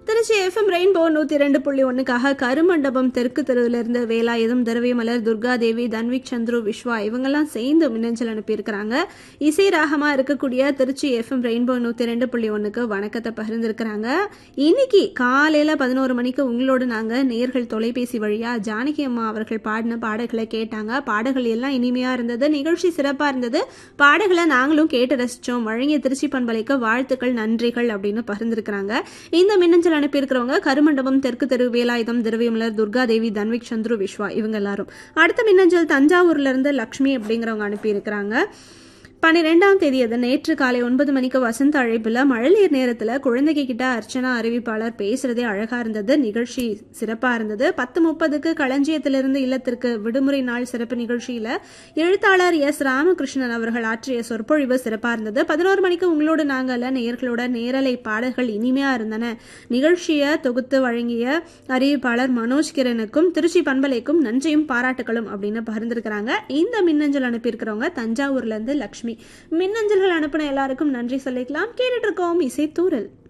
Trichy FM rainbow நூத்தி ரெண்டு புள்ளி ஒண்ணுக்காக கருமண்டபம் தெற்கு தெருவிலிருந்து வேலாயுதம் திரவியமலர் துர்கா தேவி தன்விக் சந்துரு விஸ்வா இவங்கெல்லாம் சேர்ந்து மின்னஞ்சல் அனுப்பியிருக்கிறாங்க இசை ராகமா இருக்கக்கூடிய திருச்சி எஃப்எம் ரெயின்போ நூத்தி ரெண்டு புள்ளி ஒண்ணுக்கு வணக்கத்தை பகிர்ந்திருக்கிறாங்க இன்னைக்கு காலையில பதினோரு மணிக்கு உங்களோடு நாங்க நேர்கள் தொலைபேசி வழியா ஜானகி அம்மா அவர்கள் பாடின பாடல்களை கேட்டாங்க பாடல்கள் எல்லாம் இனிமையா இருந்தது நிகழ்ச்சி சிறப்பா இருந்தது பாடல்களை நாங்களும் கேட்டு ரசிச்சோம் வழங்கிய திருச்சி பண்பலைக்கு வாழ்த்துக்கள் நன்றிகள் அப்படின்னு பகிர்ந்திருக்கிறாங்க இந்த மின்னஞ்சல் அனுப்பியிருக்கிறவங்க கருமண்டபம் தெற்கு தெரு வேலாயுதம் திரவியமலர் துர்கா தேவி தன்விக் சந்துரு விஸ்வா இவங்க எல்லாரும் அடுத்த மின்னஞ்சல் தஞ்சாவூர்ல இருந்து லக்ஷ்மி அப்படிங்கிறவங்க அனுப்பியிருக்கிறாங்க பன்னிரெண்டாம் தேதி அது நேற்று காலை ஒன்பது மணிக்கு வசந்த அழைப்புல மழலையர் நேரத்துல குழந்தைங்க கிட்ட அர்ச்சனா அறிவிப்பாளர் பேசுறதே அழகா இருந்தது நிகழ்ச்சி சிறப்பா இருந்தது பத்து முப்பதுக்கு களஞ்சியத்திலிருந்து இல்லத்திற்கு விடுமுறை நாள் சிறப்பு நிகழ்ச்சியில எழுத்தாளர் எஸ் ராமகிருஷ்ணன் அவர்கள் ஆற்றிய சொற்பொழிவு சிறப்பா இருந்தது பதினோரு மணிக்கு உங்களோட நாங்கள நேயர்களோட நேரலை பாடல்கள் இனிமையா இருந்தன நிகழ்ச்சியை தொகுத்து வழங்கிய அறிவிப்பாளர் மனோஜ் கிரனுக்கும் திருச்சி பண்பலைக்கும் நன்றியும் பாராட்டுகளும் அப்படின்னு பகிர்ந்திருக்கிறாங்க இந்த மின்னஞ்சல் அனுப்பியிருக்கிறவங்க தஞ்சாவூர்ல இருந்து லக்ஷ்மி மின்னஞ்சல்கள் அனுப்பின எல்லாருக்கும் நன்றி சொல்லிக்கலாம் கேட்டுட்டு இருக்கோம் இசை தூரல்